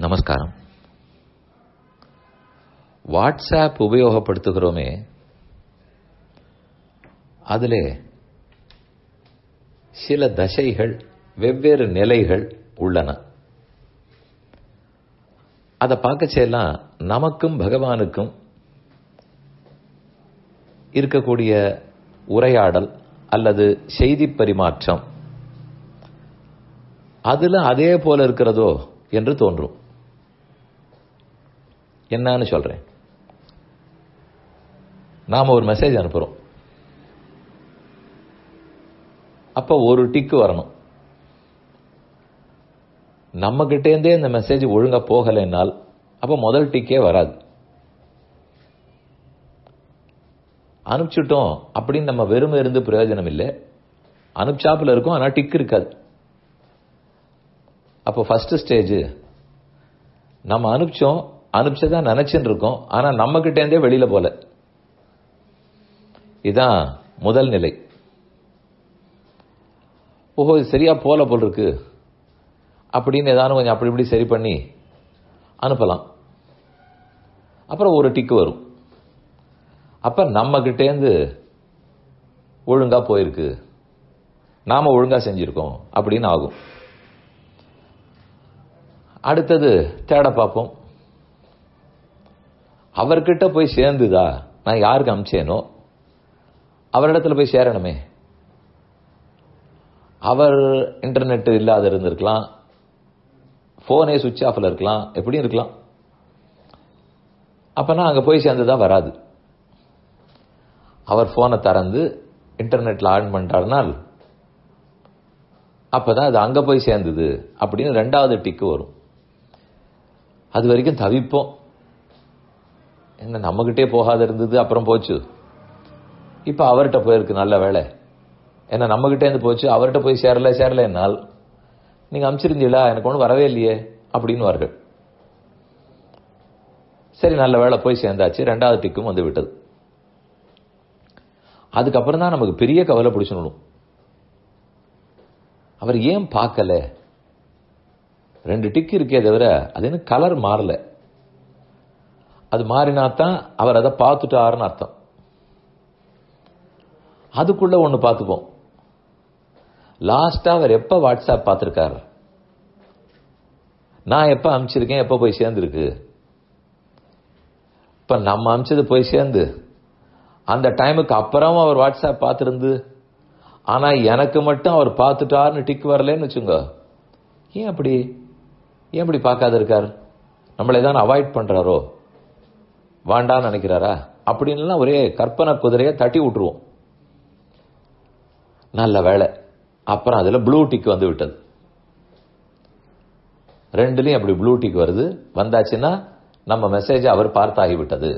நமஸ்காரம் வாட்ஸ்ஆப் உபயோகப்படுத்துகிறோமே அதிலே சில தசைகள் வெவ்வேறு நிலைகள் உள்ளன அதை பார்க்கச்செல்லாம் நமக்கும் பகவானுக்கும் இருக்கக்கூடிய உரையாடல் அல்லது செய்தி பரிமாற்றம் அதுல அதே போல இருக்கிறதோ என்று தோன்றும் என்னன்னு சொல்றேன் நாம ஒரு மெசேஜ் அனுப்புறோம் அப்ப ஒரு டிக்கு வரணும் நம்ம கிட்டேருந்தே இந்த மெசேஜ் ஒழுங்கா போகலைன்னால் அப்ப முதல் டிக்கே வராது அனுப்பிச்சுட்டோம் அப்படின்னு நம்ம வெறுமை இருந்து பிரயோஜனம் இல்லை அனுப்பிச்சாப்புல இருக்கும் ஆனா டிக் இருக்காது அப்போ ஃபர்ஸ்ட் ஸ்டேஜ் நம்ம அனுப்பிச்சோம் அனுப்பிச்சதா நினைச்சுட்டு இருக்கோம் ஆனா நம்ம கிட்டேருந்தே வெளியில போல இதான் முதல் நிலை ஓஹோ இது சரியா போல போல் இருக்கு அப்படின்னு ஏதாவது கொஞ்சம் அப்படி இப்படி சரி பண்ணி அனுப்பலாம் அப்புறம் ஒரு டிக்கு வரும் அப்ப நம்ம கிட்டேந்து ஒழுங்கா போயிருக்கு நாம ஒழுங்கா செஞ்சிருக்கோம் அப்படின்னு ஆகும் அடுத்தது தேட பார்ப்போம் அவர்கிட்ட போய் சேர்ந்துதா நான் யாருக்கு அமிச்சேனோ அவரிடத்துல போய் சேரணுமே அவர் இன்டர்நெட் இல்லாத இருந்திருக்கலாம் போனே சுவிட்ச் ஆஃப்ல இருக்கலாம் எப்படியும் இருக்கலாம் அப்பனா அங்க போய் சேர்ந்ததா வராது அவர் போனை திறந்து இன்டர்நெட்ல ஆன் பண்ணிட்டாருனால் அப்பதான் அது அங்க போய் சேர்ந்தது அப்படின்னு ரெண்டாவது டிக்கு வரும் அது வரைக்கும் தவிப்போம் என்ன நம்மகிட்டே போகாத இருந்தது அப்புறம் போச்சு இப்ப அவர்கிட்ட போயிருக்கு நல்ல வேலை ஏன்னா நம்மகிட்டே இருந்து போச்சு அவர்கிட்ட போய் சேரல சேரல என்னால் நீங்க அமிச்சிருந்தீங்களா எனக்கு ஒன்றும் வரவே இல்லையே அப்படின்னு வார்கள் சரி நல்ல வேலை போய் சேர்ந்தாச்சு ரெண்டாவது டிக்கும் வந்து விட்டது அதுக்கப்புறம் தான் நமக்கு பெரிய கவலை பிடிச்சிடணும் அவர் ஏன் பார்க்கல ரெண்டு டிக் இருக்கே தவிர அது என்ன கலர் மாறல அது மாறினாத்தான் அவர் அதை பார்த்துட்டாருன்னு அர்த்தம் அதுக்குள்ள ஒன்று பார்த்துப்போம் லாஸ்டா அவர் எப்ப வாட்ஸ்அப் பார்த்திருக்காரு நான் எப்ப அமிச்சிருக்கேன் எப்ப போய் சேர்ந்துருக்கு இப்ப நம்ம அமிச்சது போய் சேர்ந்து அந்த டைமுக்கு அப்புறம் அவர் வாட்ஸ்அப் பார்த்திருந்து ஆனா எனக்கு மட்டும் அவர் பார்த்துட்டாருன்னு டிக் வரலன்னு வச்சுங்க ஏன் அப்படி ஏன் அப்படி பார்க்காத இருக்கார் நம்மளை தான் அவாய்ட் பண்றாரோ வாண்டான்னு நினைக்கிறாரா அப்படின்லாம் ஒரே கற்பனை குதிரையை தட்டி விட்டுருவோம் நல்ல வேலை அப்புறம் அதுல ப்ளூ டிக் வந்து விட்டது ரெண்டுலயும் அப்படி ப்ளூ டிக் வருது வந்தாச்சுன்னா நம்ம மெசேஜ் அவர் பார்த்தாகிவிட்டது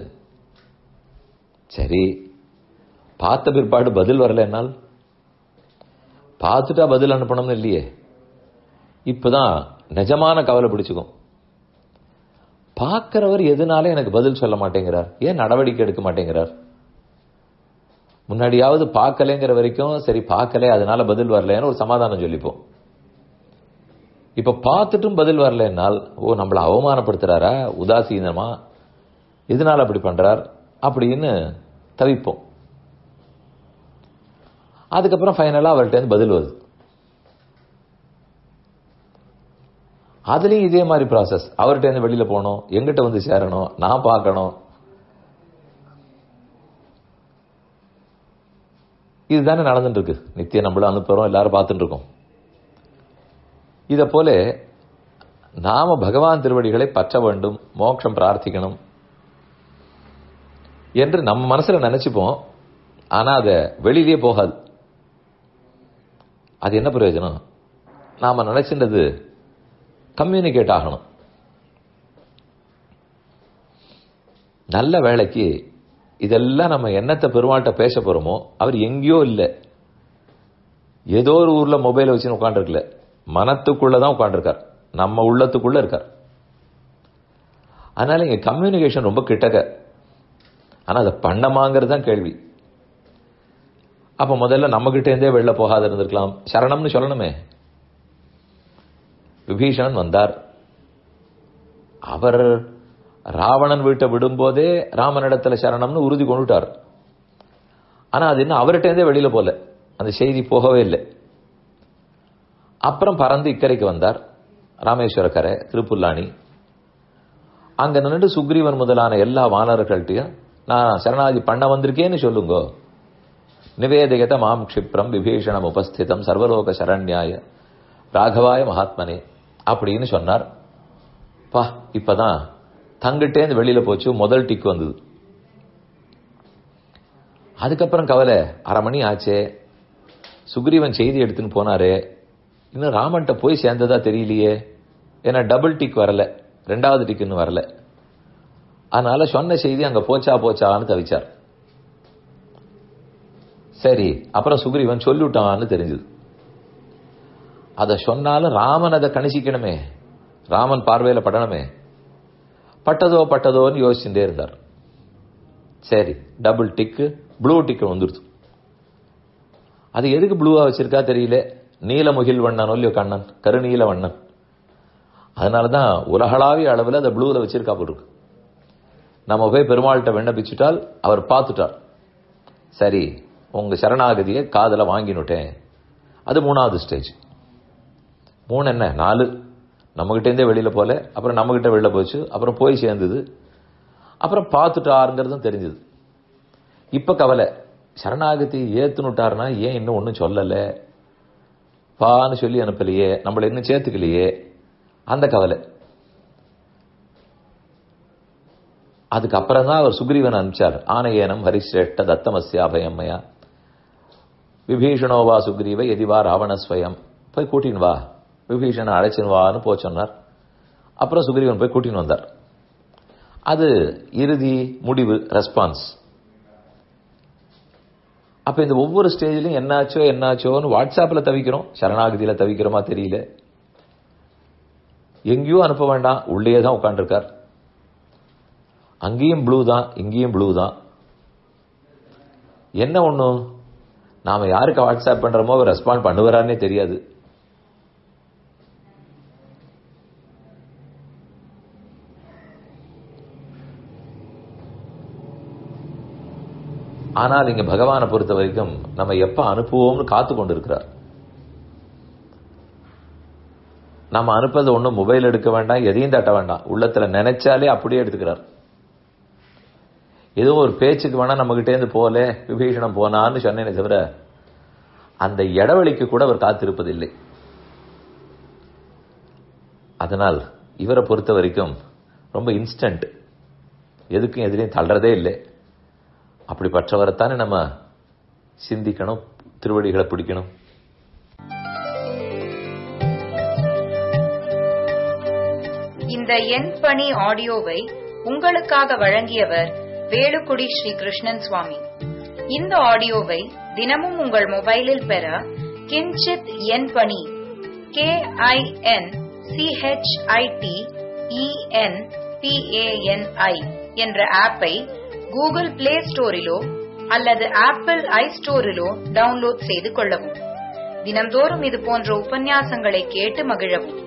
சரி பார்த்த பிற்பாடு பதில் வரல என்னால் பார்த்துட்டா பதில் அனுப்பணும்னு இல்லையே இப்பதான் நிஜமான கவலை பிடிச்சுக்கும் பார்க்கிறவர் எதனால எனக்கு பதில் சொல்ல மாட்டேங்கிறார் ஏன் நடவடிக்கை எடுக்க மாட்டேங்கிறார் முன்னாடியாவது பார்க்கலைங்கிற வரைக்கும் சரி பார்க்கல அதனால பதில் வரலன்னு ஒரு சமாதானம் சொல்லிப்போம் இப்ப பார்த்துட்டும் பதில் வரலன்னால் ஓ நம்மளை அவமானப்படுத்துறாரா உதாசீனமா எதனால அப்படி பண்றார் அப்படின்னு தவிப்போம் அதுக்கப்புறம் ஃபைனலா அவர்கிட்ட பதில் வருது அதுலயும் இதே மாதிரி ப்ராசஸ் அவர்கிட்ட இருந்து வெளியில போகணும் எங்கிட்ட வந்து சேரணும் நான் பார்க்கணும் இதுதானே நடந்துட்டு இருக்கு நித்தியம் நம்மளும் அனுப்புறோம் எல்லாரும் பார்த்துட்டு இருக்கோம் இத போல நாம பகவான் திருவடிகளை பற்ற வேண்டும் மோட்சம் பிரார்த்திக்கணும் என்று நம்ம மனசுல நினைச்சுப்போம் ஆனா அத வெளியிலேயே போகாது அது என்ன பிரயோஜனம் நாம நினைச்சின்றது கம்யூனிகேட் ஆகணும் நல்ல வேலைக்கு இதெல்லாம் நம்ம என்னத்தை பெருமாள்கிட்ட பேச போறோமோ அவர் எங்கேயோ இல்லை ஏதோ ஒரு ஊர்ல மொபைல் வச்சுன்னு உட்காந்துருக்கல மனத்துக்குள்ளதான் உட்காந்துருக்கார் நம்ம உள்ளத்துக்குள்ள இருக்கார் அதனால இங்க கம்யூனிகேஷன் ரொம்ப கிட்டக்க ஆனா அதை பண்ணமாங்கிறது தான் கேள்வி அப்ப முதல்ல நம்ம கிட்ட இருந்தே வெளில போகாத இருந்திருக்கலாம் சரணம்னு சொல்லணுமே விபீஷணன் வந்தார் அவர் ராவணன் வீட்டை விடும்போதே ராமனிடத்துல சரணம்னு உறுதி கொண்டுட்டார் ஆனா அது இன்னும் அவர்கிட்டே வெளியில போல அந்த செய்தி போகவே இல்லை அப்புறம் பறந்து இக்கரைக்கு வந்தார் ராமேஸ்வர கரை திருப்புல்லானி அங்க நின்று சுக்ரீவன் முதலான எல்லா வானர்கள்ட்டையும் நான் சரணாதி பண்ண வந்திருக்கேன்னு சொல்லுங்க நிவேதிகத மாம் க்ஷிப்ரம் விபீஷணம் உபஸ்திதம் சர்வலோக சரண்யாய ராகவாய மகாத்மனே அப்படின்னு சொன்னார் பா இப்பதான் தங்கிட்டேந்து வெளியில போச்சு முதல் டிக் வந்தது அதுக்கப்புறம் கவலை அரை மணி ஆச்சே சுக்ரீவன் செய்தி எடுத்துன்னு போனாரே இன்னும் ராமன்ட்ட போய் சேர்ந்ததா தெரியலையே ஏன்னா டபுள் டிக் வரல ரெண்டாவது டிக் இன்னும் வரல அதனால சொன்ன செய்தி அங்க போச்சா போச்சான்னு தவிச்சார் சரி அப்புறம் சுக்ரீவன் சொல்லிவிட்டான்னு தெரிஞ்சது அதை சொன்னாலும் ராமன் அதை கணிசிக்கணுமே ராமன் பார்வையில படணுமே பட்டதோ பட்டதோன்னு யோசிச்சுட்டே இருந்தார் சரி டபுள் டிக்கு ப்ளூ டிக்கு வந்துருது அது எதுக்கு ப்ளூவா வச்சிருக்கா தெரியல நீலமுகில் வண்ணன் ஒல்லியோ கண்ணன் கருநீல வண்ணன் அதனாலதான் உலகளாவிய அளவில் அதை ப்ளூல வச்சிருக்கா போட்டுருக்கு நம்ம போய் பெருமாள்கிட்ட விண்ணப்பிச்சுட்டால் அவர் பார்த்துட்டார் சரி உங்க சரணாகதியை காதல வாங்கினுட்டேன் அது மூணாவது ஸ்டேஜ் மூணு என்ன நாலு நம்மகிட்டேருந்தே வெளியில போல அப்புறம் நம்மகிட்ட வெளில போச்சு அப்புறம் போய் சேர்ந்தது அப்புறம் பார்த்துட்டாருங்கிறதும் தெரிஞ்சது இப்ப கவலை சரணாகதி ஏத்துனுட்டாருன்னா ஏன் இன்னும் ஒன்றும் சொல்லல பான்னு சொல்லி அனுப்பலையே நம்மளை இன்னும் சேர்த்துக்கலையே அந்த கவலை அதுக்கப்புறம் தான் அவர் சுக்ரீவன் அனுப்பிச்சார் ஆனையேனம் ஹரிஸ்ரேஷ்ட தத்தமஸ்யா பயம்மயா விபீஷணோவா சுக்ரீவ எதிவா ராவணஸ்வயம் போய் கூட்டின்னு வா விபீஷண அழைச்சின்னு வான்னு போ சொன்னார் அப்புறம் சுக்ரீவன் போய் கூட்டின்னு வந்தார் அது இறுதி முடிவு ரெஸ்பான்ஸ் அப்ப இந்த ஒவ்வொரு ஸ்டேஜ்லயும் என்னாச்சோ என்னாச்சோன்னு வாட்ஸ்அப்ல தவிக்கிறோம் சரணாகதியில தவிக்கிறோமா தெரியல எங்கேயோ அனுப்ப வேண்டாம் உள்ளே தான் உட்காந்துருக்கார் அங்கேயும் ப்ளூ தான் இங்கேயும் ப்ளூ தான் என்ன ஒண்ணு நாம யாருக்கு வாட்ஸ்அப் பண்றோமோ ரெஸ்பாண்ட் பண்ணுவாரான்னே தெரியாது ஆனால் இங்க பகவானை பொறுத்த வரைக்கும் நம்ம எப்ப அனுப்புவோம்னு காத்து கொண்டு இருக்கிறார் நம்ம அனுப்பது ஒன்றும் மொபைல் எடுக்க வேண்டாம் எதையும் தட்ட வேண்டாம் உள்ளத்துல நினைச்சாலே அப்படியே எடுத்துக்கிறார் ஏதோ ஒரு பேச்சுக்கு வேணா நம்ம கிட்டேருந்து போல விபீஷணம் போனான்னு சொன்னேனே தவிர அந்த இடவெளிக்கு கூட அவர் காத்திருப்பதில்லை அதனால் இவரை பொறுத்த வரைக்கும் ரொம்ப இன்ஸ்டன்ட் எதுக்கும் எதிரையும் தள்ளுறதே இல்லை அப்படிப்பட்டவரைத்தானே நம்ம சிந்திக்கணும் திருவடிகளை பிடிக்கணும் இந்த எண் பணி ஆடியோவை உங்களுக்காக வழங்கியவர் வேலுக்குடி ஸ்ரீ கிருஷ்ணன் சுவாமி இந்த ஆடியோவை தினமும் உங்கள் மொபைலில் பெற கிஞ்சித் எண் பணி கே ஐ என் சிஹெச்ஐடி இஎன் பிஏஎன்ஐ என்ற ஆப்பை கூகுள் பிளே ஸ்டோரிலோ அல்லது ஆப்பிள் ஐ ஸ்டோரிலோ டவுன்லோட் செய்து கொள்ளவும் தினம்தோறும் இது போன்ற உபன்யாசங்களை கேட்டு மகிழவும்